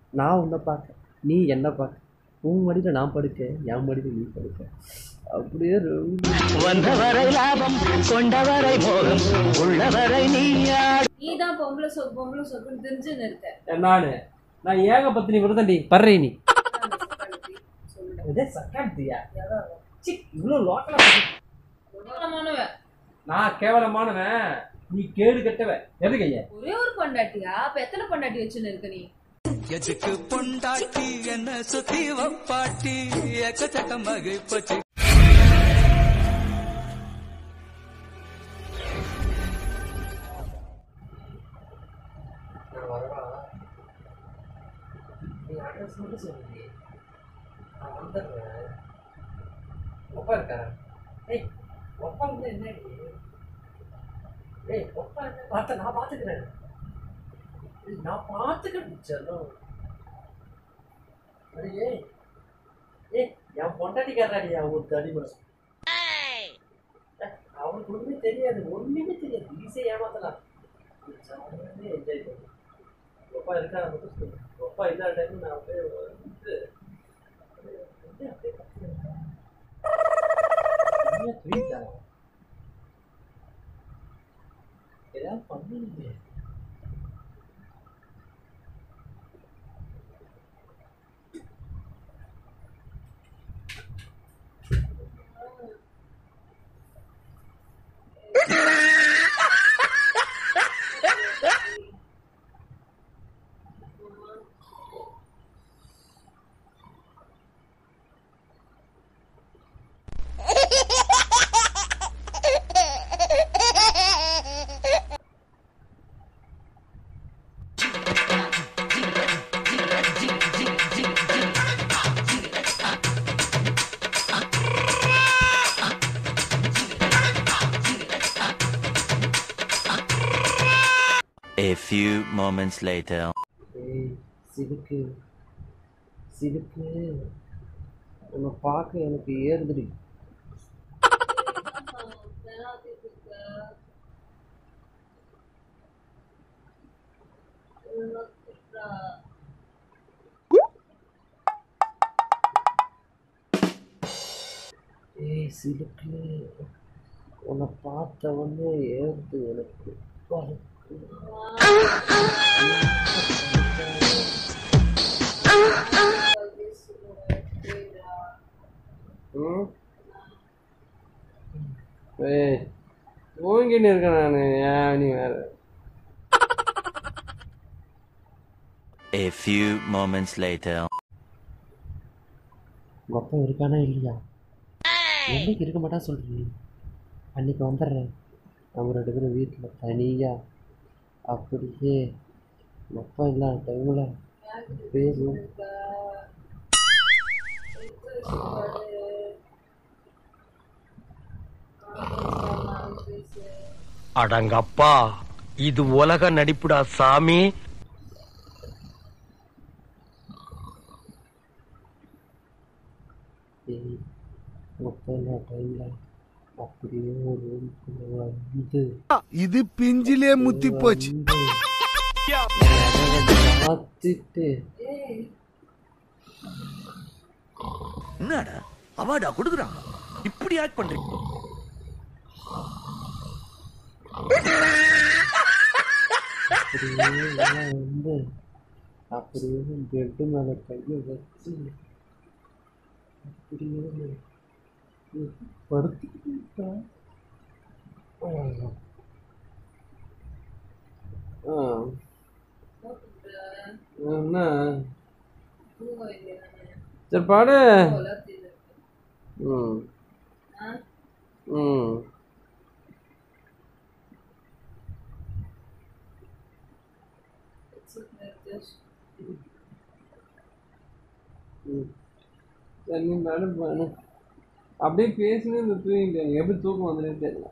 நான் உன்னை பார்க்க நீ என்ன பார்க்க உன் மடியில் நான் படுக்க என் மடியில் நீ படுக்க அப்படியே ரொம்ப வந்தவரை லாபம் கொண்டவரை மோகம் உள்ளவரை நீயாடு நீ தான் பொம்பளை சொக்கு பொம்பளை சொக்குன்னு தெரிஞ்சுன்னு இருக்க நானு நான் ஏக பத்தினி விருதண்டி பர்றே நீ சொல்லுடா இதே சக்காத்தியா எவ்வளவு? சி இவ்வளோ லோக்கலா கேவலமானவன். நான் கேவலமானவன் நீ கேடு கெட்டவன் எதுக்கு ஐயா ஒரே ஒரு பொண்டாட்டியா அப்ப எத்தனை பொண்டாட்டி வச்சுன்னு இருக்க நீ எதுக்கு பொண்டாட்டி என்ன சுத்தி வப்பாட்டி எக்கச்சக்கமாக போச்சு நான் வரவா நீ அட்ரஸ் மட்டும் சொல்லுங்க நான் வந்துடுறேன் ஒப்பா இருக்கா ஏய் ஒப்பா இருந்தா என்ன ஏய் ஒப்பா இருந்தா பார்த்த நான் பார்த்துக்கிறேன் ஏய், நான் பார்த்துக்கிறேன் செல்லம் அடே ஏய் ஏய் என் பொண்டாட்டிக்காரடியா ஒரு தடி மனசு அவனுக்கு ஒண்ணுமே தெரியாது ஒண்ணுமே தெரியாது ஈஸியா ஏமாத்தலாம் ஜாலியாவே என்ஜாய் பண்ணு அப்பா இருக்கா மட்டும் சொல்லு அப்பா இல்லாத டைம் நான் அப்படியே வந்து அப்படியே அப்படியே கத்துறேன். என்ன tweet-ஆ? ஏதாவது பண்ணுங்க A few moments later. ஏய் சிலுக்கு சிலுக்கு உன்னை பார்க்க எனக்கு ஏறுதுடி ஏய் சிலுக்கு உன்னை பார்த்த உடனே ஏறுது எனக்கு பருக்கு. ம் ஏய் தூங்கின்னு இருக்கேன் நான் ஏன் நீ வேற A few moments later. உங்கள் அப்பா இருக்கானா இல்லையா என்னைக்கு இருக்க மாட்டான் சொல்கிறீ அன்னைக்கு வந்துடுறேன் நம்ம ரெண்டு பேரும் வீட்டில் தனியாக அப்படியே உங்கள் அப்பா இல்லாத டைமில் பேசுவோம் அடங்கப்பா இது உலக நடிப்புடா சாமி சரி உங்கள் அப்பா இல்லாத டைமில் அப்படியே ஒரு ரூமுக்குள்ளே வந்து இது பிஞ்சிலே முத்தி போச்சு பார்த்துட்டு என்னடா அவார்டா கொடுக்குறான் இப்படி ஆக்ட் பண்றீங்க அப்படியே எல்லாம் வந்து அப்படியே பெட்டு மேலே கையை வச்சு அப்படியே படுத்துக்கிட்டா ஆ என்ன தூங்க வேண்டியதானே சரி பாடு உலர்த்திட்டு இருக்கு. ம் ஆ? ம் ம். சரி நீ மேடம் பண்ணு அப்படியே பேசினே இந்த தூங்கிட்டேன் எப்படி தூக்கம் வந்ததே தெரியல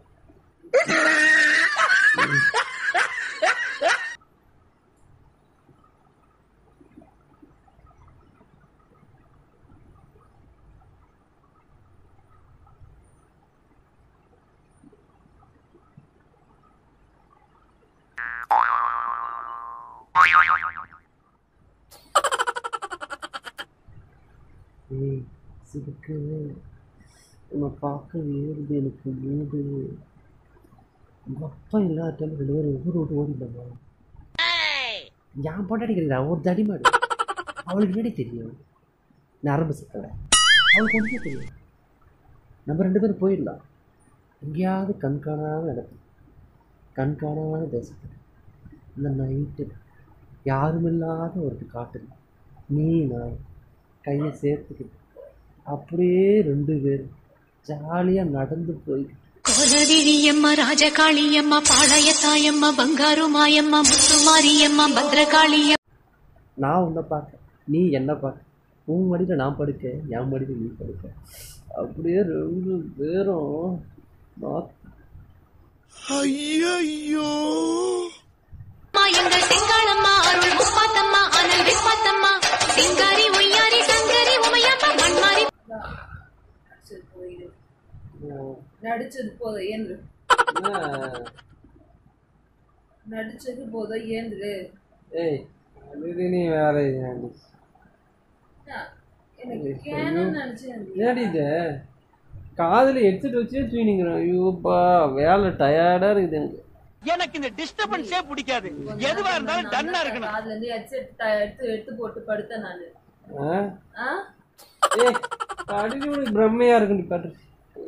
ஏய் சிறுக்கு உன்னை பார்க்க ஏறுது எனக்கு மூடு உங்கள் அப்பா இல்லாத டைம் ரெண்டு பேரும் ஊர் விட்டு ஓடிடலாமா என் பொண்டாடி கிடையாது ஒரு தடிமாடு அவளுக்கு முன்னாடி தெரியும் நரம்பு சிக்கலை அவளுக்கு ஒன்றுமே தெரியும் நம்ம ரெண்டு பேரும் போயிடலாம் எங்கேயாவது கண்காணாத இடத்துல கண்காணாத தேசத்தில் இந்த நைட்டு யாருமில்லாத ஒரு காட்டில் நீ நான் கையை சேர்த்துக்கிட்டு அப்படியே ரெண்டு பேரும் ஜாலியாக நடந்து போய்கிட்டு కోలదిరియమ్మ రాజకాళియమ్మ పాళయతాయమ్మ బంగారు మాయమ్మ ముత్తుమారియమ్మ భద్రకాళియమ్మ நான் உன்னை பார்க்க நீ என்னை பார்க்க உன் மடியில் நான் படுக்க என் மடியில் நீ படுக்க அப்படியே ரெண்டு பேரும் நான் ஐயோ எங்கள் செங்காளம்மா அருள் முப்பாத்தம்மா அனல் விப்பாத்தம்மா சிங்காரி ஒய்யாரி சங்கரி உமையம்மா மண்மாரி நடிச்சது போயிடு நடிச்சது போத ஏந்திரு நடிச்சது போத ஏந்திரு ஏய் அது நீ வேற ஏன்டி நான் எனக்கு கேனன்னு நினைச்சேன் ஏன்டி இது காதில் ஹெட்செட் வச்சே தூணிங்கிறோம் ஐயோப்பா வேலை டயர்டாக இருக்குது எனக்கு எனக்கு இந்த டிஸ்டர்பன்ஸே பிடிக்காது எதுவா இருந்தாலும் டன்னா இருக்கணும் அதுல இருந்து ஹெட்செட் எடுத்து எடுத்து போட்டு படுத்தேன் நானு ஆ ஆ ஏய் அடிக்கடி உனக்கு பிரம்மையா இருக்கு நீ பாட்டு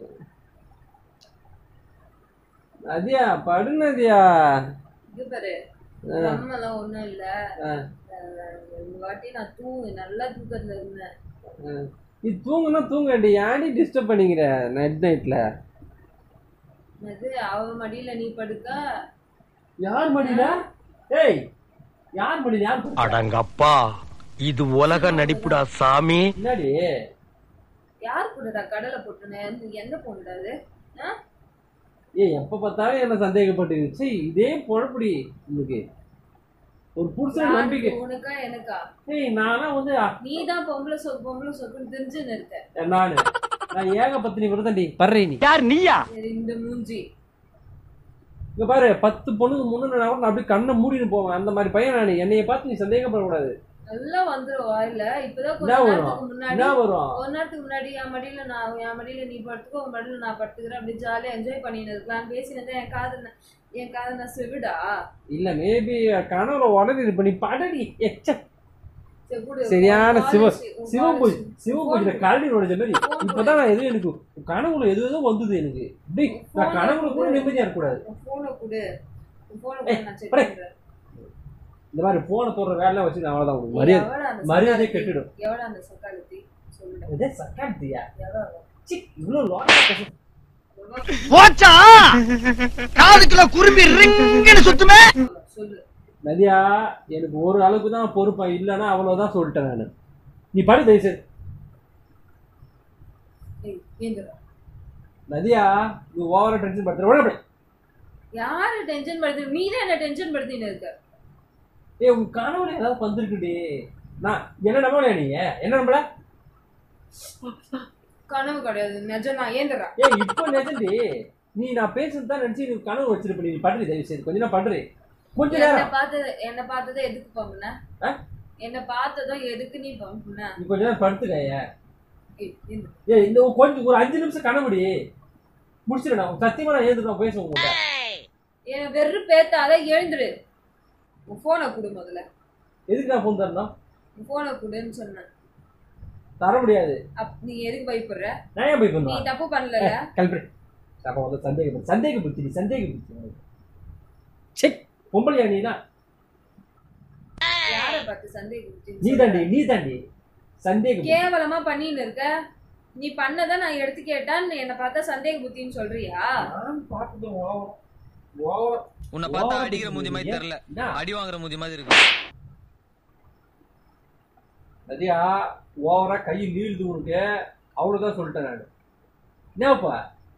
நதியா படு நதியா இது பாரு நம்மலாம் ஒண்ணும் இல்ல ஆ, அஹ் இந்த வாட்டி நான் தூங்கு நல்லா தூக்கத்துல இருந்தேன் ஆ. நீ தூங்குனா தூங்கண்டி ஏன்டி டிஸ்டர்ப் பண்ணிக்கிற நைட் நைட்ல அது அவ மடியில நீ படுக்க யார் மடியில ஏய் யார் மடியில யார் படுத்தா? அடங்கப்பா இது உலக நடிப்புடா சாமி என்னடி யார் கூடடா கடலை போட்டுனேன் எந்த பொண்ணுடா அது ஆ? ஏய் எப்ப பார்த்தாலும் என்ன சந்தேகப்பட்டு சீ இதே பொழப்புடி உனக்கு ஒரு புருஷன் நம்பிக்கை யாருக்கு, உனக்கா எனக்கா ஏய் நானா வந்து நீ தான் பொம்பளை சொக்கு பொம்பளை சொக்குன்னு தெரிஞ்சுன்னு இருக்க நானு நான் ஏக பத்தினி விரதண்டி பர்றே நீ யார் நீயா சரி, இந்த மூஞ்சி இங்க பாரு பத்து பொண்ணுக்கு முன்னு நான் நான் அப்படியே கண்ணை மூடிட்டு போவேன் அந்த மாதிரி பையன் நான் என்னைய பார்த்து நீ சந்தேகப்படக்கூடாது நல்லா வந்துரும் வாயில இப்பதான் கொஞ்ச என்ன வரும் நேரத்துக்கு முன்னாடி என்ன வரும் ஒரு நேரத்துக்கு முன்னாடி என் மடியில நான் என் மடியில நீ படுத்துக்கோ உன் மடியில நான் படுத்துக்கிறேன் அப்படி ஜாலியா என்ஜாய் பண்ணிட்டு இருக்கலாம் பேசினது என் காது ந- என் காது நான் செவிடா இல்ல மேபி கனவுல உடனே இது பண்ணி படடி எச்ச சரி, குடு. சரியான உன் சிவ polish, உன் சிவபூஜை polish. சிவபூஜையில கரடி உடைஞ்ச மாதிரி இப்பதான் நான் எதுவும் எனக்கு கனவுல எது எதுவும் வந்தது எனக்கு டேய் நான் கனவுல கூட நிம்மதியா இருக்கக்கூடாது உன் போனை கொடு உன் போனை கொடு நான் செக் படே. பண்றேன் இந்த மாதிரி போனை போடுற வேலை வச்சு நான் அவ்வளவுதான் உனக்கு மரியாதை எவ்வளவு அந்த மரியாதை சக்காலத்தி? கெட்டுடும். எவ்வளவு அந்த சக்காலத்தி சொல்லுடா இதே சக்காத்தியா எவ்வளவு சி இவ்வளவு லாங் போச்சா காதுக்குள்ள குரும்பி ரிங்குன்னு சுத்துமே சொல்லு நதியா எனக்கு ஒரு அளவுக்கு தான் பொறுப்பா இல்லைன்னா அவ்வளவுதான் சொல்லிட்டேன் நான் நீ படு தயவு செய்து. ஏய் ஏந்திரா நதியா நீ ஓவரா டென்ஷன் படுத்துற விட அப்படி யாரு டென்ஷன் படுத்து நீ தான் என்ன டென்ஷன் படுத்தின்னு இருக்க ஏய் உன் கனவுல ஏதாவது வந்திருக்குடி நான் என்ன நம்பலையா நீ என்ன நம்பல கனவு கிடையாது நிஜம் நான் ஏந்திரா ஏய் இப்போ நிஜண்டி நீ நான் பேசுறது தான் நினைச்சு நீ கனவு வச்சிருப்ப நீ படுறி தயவு செய்து கொஞ்ச நேரம் படுறி கொஞ்ச என்ன நேரம் பார்த்தது என்ன பார்த்ததை எதுக்கு பம்புன ஆ? என்ன பார்த்ததும் எதுக்கு நீ பம்புன நீ கொஞ்ச நேரம் படுத்துக்க ஏன் ஏய், ஏந்திரு. ஏய் இந்த ஒரு கொஞ்சம் ஒரு அஞ்சு நிமிஷம் கனவுடி முடிச்சிடு நான் சத்தியமா நான் எழுந்து நான் பேசுவேன் உங்கள்கிட்ட என்ன வெறு பேத்தாத எழுந்துடு உன் போனை கொடு முதல்ல எதுக்கு நான் ஃபோன் தரணும் உன் போனை கொடுன்னு சொன்னேன் தர முடியாது அப் நீ எதுக்கு பயப்படுற நான் ஏன் போய் நீ பண்ணுவேன் தப்பு பண்ணல கல்பி அப்ப வந்து சந்தேகம் சந்தேக புத்தி சந்தேக புத்தி செக் பொம்பளையா நீ தான் யார பார்த்து சந்தேகம் நீ தாண்டி நீ தாண்டி சந்தேக புத்தி. கேவலமா பண்ணின்னு இருக்க நீ பண்ணதை நான் எடுத்து கேட்டான்னு என்ன பார்த்தா சந்தேக புத்தின்னு சொல்றியா நான் பார்த்தது ஓவர் ஓவர் உன்னை பார்த்தா அடிக்கிற மூஞ்சி மாதிரி தெரியல என்ன? அடி வாங்குற மூஞ்சி மாதிரி இருக்கு நதியா ஓவரா கை நீளுது உனக்கு அவ்வளவுதான் சொல்லிட்டேன் நான் என்னப்பா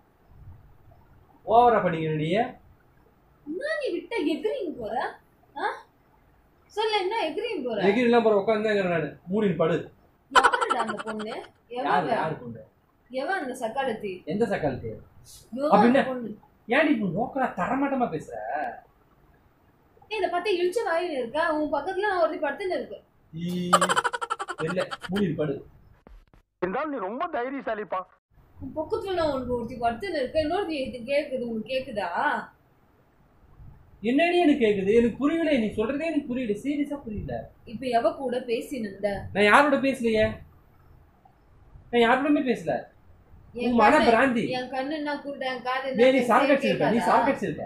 ஓவரா பண்ணிக்கிற நீ என்ன நீ விட்ட எகிரிங்க போற ஆ? சொல்லு என்ன எகிரிங்க போற எகிரிலாம் போற உட்காந்துங்கிறேன் நான் மூடின்னு படு யாருடா அந்த பொண்ணு யாரு எவன் யாரு கொண்டு எவன் அந்த சக்காலத்தி எந்த சக்காலத்து எவன் அப்படின்னா? அந்த பொண்ணு ஏன்டி இப்ப நோக்கரா தரமாட்டமா பேசுற ஏய், இத பத்தி இழிச்ச வாயில் இருக்க உன் பக்கத்துல நான் ஒருத்தி படுத்துன்னு இருக்கு ஈ, இல்ல மூடின்னு படு இருந்தாலும் நீ ரொம்ப தைரியசாலிப்பா உன் பக்கத்துல நான் உனக்கு ஒருத்தி படுத்துன்னு இருக்க இன்னொருத்தி இது கேக்குது உனக்கு கேக்குதா என்னடி எனக்கு கேக்குது எனக்கு புரியல நீ சொல்றதே எனக்கு புரியல சீரியஸா புரியல இப்ப எவ கூட பேசினிருந்த நான் யாரோட பேசலையே நான் யாரோடமே பேசல என் உன் மன கண்ணு- பிராந்தி என் கண்ணு என்ன கூட என் காது என்ன டேய், நீ பேசுதே சார்கட்ஸ் இருக்க நீ கேட்காதா? சார்கட்ஸ் இருக்க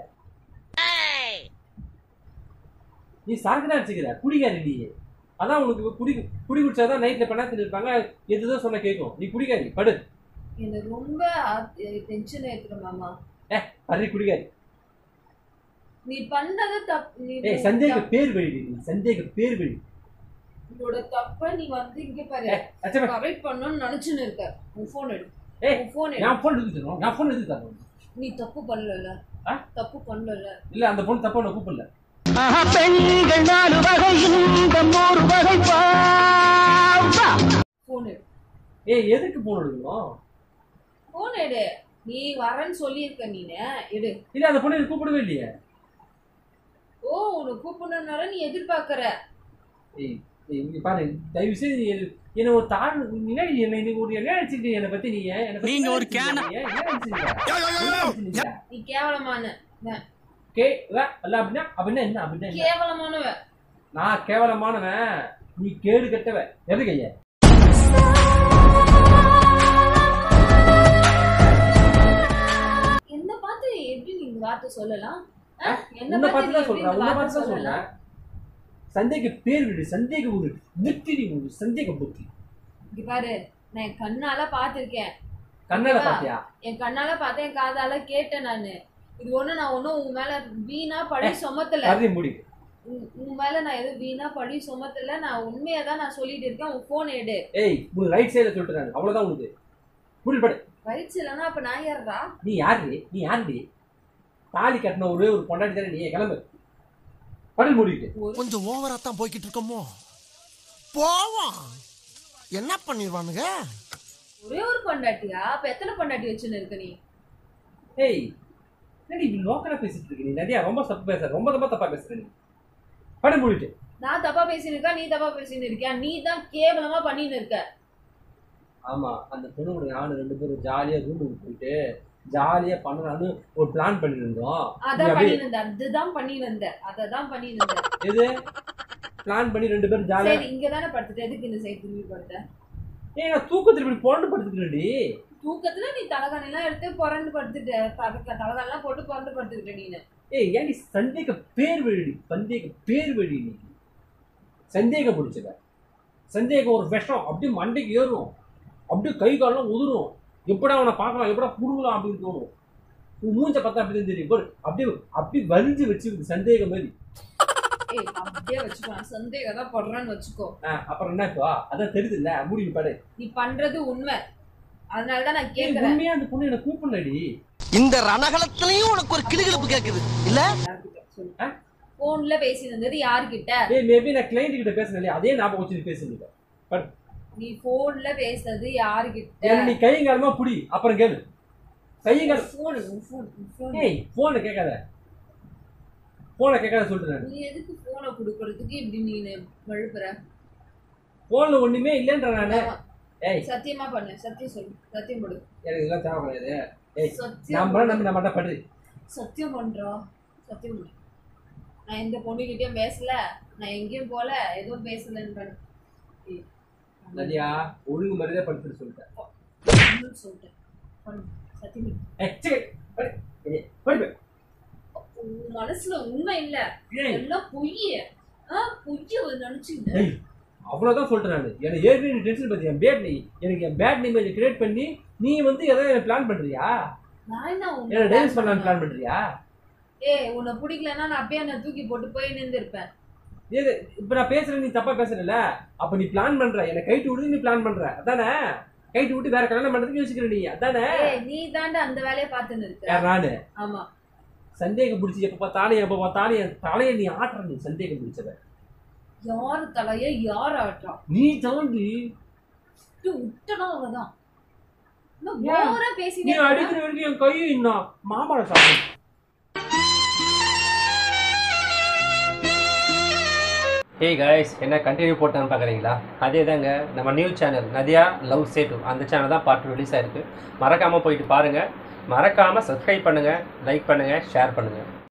நீ சார்க்கு தான் வச்சுக்கிற குடிக்காரி நீ அதான் உனக்கு குடி குடி குடிச்சாதான் நைட்ல பண்ணாத்துல இருப்பாங்க எதுதான் சொன்ன கேட்கும் நீ குடிக்காரி படு என்ன ரொம்ப டென்ஷன் ஏத்துற மாமா பறி குடிக்காரி நீ பண்ணது தப்பு நீ ஏய் சந்தேக பேர் வழி நீ சந்தேக பேர் வழி உன்னோட தப்ப நீ வந்து இங்க பாரு ஏய், அச்சமே கரெக்ட் பண்ணணும்னு நினைச்சுன்னு இருக்க உன் போன் எடு ஏய் உன் போன் எடு நான் போன் எடுத்து தரணும் நான் போன் எடுத்து தரணும் நீ தப்பு பண்ணல ஆ? தப்பு பண்ணல இல்ல அந்த பொண்ணு தப்பா நான் கூப்பிடல பெண்கள் நாலு வகை இந்த ஒரு வகை போன் எடு ஏய் எதுக்கு போன் எடுக்கணும் போன் எடு நீ வரேன்னு சொல்லியிருக்க நீனு எடு இல்ல அந்த பொண்ணு எனக்கு கூப்பிடவே இல்லையே ஓ உன்னை கூப்பிடணும்னால நீ எதிர்பார்க்கற ஏய் ஏய், இங்க பாரு தயவு செய்து நீ என்ன- என்ன ஒரு தாழ்வு முன்னாடி என்ன நீ ஒரு என்ன நினைச்சிருக்க என்னை பத்தி நீ ஏன் என்னை பத்தி நீங்க என்ன ஒரு கேன- நினைச்சிருக்க? ஏன் என்ன நினைச்சிருக்க? என்ன நினைச்சிருக்க? நீ கேவலமான கே வ, அல்ல அப்படின்னா அப்படின்னா என்ன அப்படின்னா என்ன? கேவலமானவ நான் கேவலமானவன் நீ கேடு கெட்டவ எது கைய என்ன பார்த்து எப்படி நீ இந்த வார்த்தை சொல்லலாம் ஆ? என்ன உன்னை பார்த்து பார்த்து நீ தான் எப்படி சொல்றேன் இந்த உன்னை வார்த்தை பார்த்து தான் சொல்லலாம் சொல்றேன் சந்தேக பேர் விடு சந்தேக ஒரு புத்தி நீ ஒரு சந்தேக புத்தி இங்க பாரு நான் என் கண்ணால பாத்திருக்கேன் கண்ணால ஓகேவா? பாத்தியா என் கண்ணால பார்த்தேன் என் காதால கேட்டேன் நானு இது ஒண்ணு நான் ஒண்ணும் உன் மேல வீணா பழி சுமத்தல கருதி முடி உன் உன் மேல நான் எதுவும் வீணா பழி சுமத்தல நான் உண்மையா தான் நான் சொல்லிட்டு இருக்கேன் உன் போன் எடு ஏய் உனக்கு ரைட் சைடுல சொல்லிட்டு நான் அவ்வளவுதான் உனக்கு முடி படு வயிற்று இல்லைன்னா அப்ப நான் யாருடா நீ யாரு நீ யாருடி தாலி கட்டின ஒரே ஒரு பொண்டாட்டி தானே நீ கிளம்பு படல் மூடிட்டு கொஞ்சம் ஓவரா தான் போய்கிட்டு இருக்கோமோ போவோம் என்ன பண்ணிடுவானுங்க ஒரே ஒரு பொண்டாட்டியா அப்ப எத்தனை பொண்டாட்டி வச்சுன்னு இருக்க நீ ஏய் என்னடி இப்படி லோக்கலா பேசிட்டு இருக்க நீ நிறைய ரொம்ப தப்பு பேசுற ரொம்ப ரொம்ப தப்பா பேசுற நீ படம் மூடிட்டு நான் தப்பா பேசின்னு இருக்கா நீ தப்பா பேசின்னு இருக்கியா நீ தான் கேவலமா பண்ணின்னு இருக்க ஆமா அந்த பொண்ணு கூட நானும் ரெண்டு பேரும் ஜாலியா ரூமுக்கு போயிட்டு ஜாலியா பண்ணலாம்னு ஒரு பிளான் பண்ணிருந்தோம் அதான் நீ அப்படியே- பண்ணின்னு இருந்த அதுதான் பண்ணின்னு இருந்த அததான் பண்ணின்னு இருந்த எது பிளான் பண்ணி ரெண்டு பேரும் ஜாலியா சரி இங்க தானே படுத்துட்ட எதுக்கு இந்த சைடு திரும்பி படுத்த ஏய் நான் தூக்கத்துல இப்படி புரண்டு படுத்துக்கிறேன்டி தூக்கத்துல நீ தலகாணி எல்லாம் எடுத்து புரண்டு படுத்துட்ட தலகாணெல்லாம் போட்டு புரண்டு படுத்துக்கிட்ட நீனு ஏய் ஏன்டி சந்தேக பேர் வழி சந்தேக பேர் வழி நீ சந்தேகம் பிடிச்சத சந்தேகம் ஒரு விஷம் அப்படியே மண்டைக்கு ஏறும் அப்படியே கை காலெல்லாம் உதிரும் எப்படா அவனை பார்க்கலாம் எப்படா புடுங்கலாம் அப்படின்னு தோணும் உன் மூஞ்ச பார்த்தா அப்படி தான் தெரியும் பாரு அப்படியே அப்படியே வலிஞ்சு வச்சு சந்தேகம் மாதிரி ஏய் அப்படியே வச்சுக்கோ நான் சந்தேகம் தான் படுறேன்னு வச்சுக்கோ ஆ, அப்புறம் என்ன இப்போ அதான் தெரியுது இல்ல மூடி பாரு நீ பண்றது உண்மை அதனாலதான் நான் ஏய், கேக்குறேன் உண்மையா அந்த பொண்ணு என்ன கூப்பிடலடி இந்த ரணகலத்திலையும் உனக்கு ஒரு கிளுகிழப்பு கேக்குது இல்ல ஆ? போன்ல பேசினது யார்கிட்ட ஏய் மேபி நான் கிளைண்ட் கிட்ட பேசுனேன் இல்லையா அதே ஞாபகம் வச்சு பேசுனீங்க நீ போன்ல பேசுனது யார்கிட்ட ஏன்னா நீ கையங்காலமா புடி அப்புறம் கேளு கையங்கால போன் போன் போன் ஏய் போனை கேட்காத போனை கேட்காத சொல்றேன் நீ எதுக்கு போனை குடுக்கறதுக்கு இப்படி நீ வழுப்புற போன்ல ஒண்ணுமே இல்லைன்ற நானு ஏய் சத்தியமா பண்ணு சத்தியம் சொல்லு சத்தியம் போடு எனக்கு இதெல்லாம் தேவைப்படாது ஏய் சத்தியம் நம்ம நம்ம நம்ம தான் பண்றி சத்தியம் பண்றோம் சத்தியம் பண்ணு நான் எந்த பொண்ணுகிட்டயும் பேசல நான் எங்கேயும் போல எதுவும் பேசலன்னு பண்ணு ஏய், நதியா ஒழுங்கு மரியாதை படுத்துட்டு சொல்லிட்டேன் பண்ணு சொல்லிட்டேன் பண்ணு சத்தியம் பண்ணு ஏய் சரி படி ஏய், படி படி. உன் மனசுல உண்மை இல்ல ஏய் எல்லாம் பொய் ஆ பொய்ய நினைச்சுங்க ஏய் அவ்வளவுதான் சொல்லிட்டேன் நான் எனக்கு ஏற்கனவே நீ டென்ஷன் பத்தி என் பேட் நீ எனக்கு என் பேட் இமேஜ் கிரியேட் பண்ணி நீ வந்து எதாவது பிளான் பண்றியா நான் என்ன என்ன உன்னை டைவர்ஸ் plan பண்ணலாம்னு பண்ணேன்? பிளான் பண்றியா ஏய் உன்னை பிடிக்கலன்னா நான் அப்படியே என்ன தூக்கி போட்டு போய் நின்றுருப்பேன் இது இப்ப நான் பேசுறேன் நீ தப்பா பேசுறல அப்ப நீ பிளான் பண்ற என்ன கைட்டு விடுது நீ பிளான் பண்ற அதானே கைட்டு விட்டு வேற கல்யாணம் பண்றதுக்கு யோசிக்கிற நீ அதானே ஏய் நீ தாண்டா அந்த வேலையை பார்த்துன்னு இருக்க யார் நானு ஆமா சந்தேகம் பிடிச்சி எப்ப பார்த்தாலும் எப்ப பார்த்தாலும் என் தலையை நீ ஆட்டுற நீ சந்தேகம் பிடிச்சத யார் தலைய யார் ஆட்டுறான் நீ தாண்டி விட்டனா அவ்வளவுதான் இன்னும் ஏன்? ஓவரா நீ பேசினே அடிக்கிற வரைக்கும் என் கையை இன்னும் மாம்பழம் சாப்பிடும் ஹே காய்ஸ் என்ன கண்டினியூ போட்டான்னு பார்க்குறீங்களா அதே தாங்க நம்ம நியூ சேனல் நதியா லவ் சேட்டு அந்த சேனல் தான் பார்ட் ரிலீஸ் ஆயிருக்கு மறக்காமல் போயிட்டு பாருங்கள் மறக்காமல் சப்ஸ்கிரைப் பண்ணுங்கள் லைக் பண்ணுங்கள் ஷேர் பண்ணுங்கள்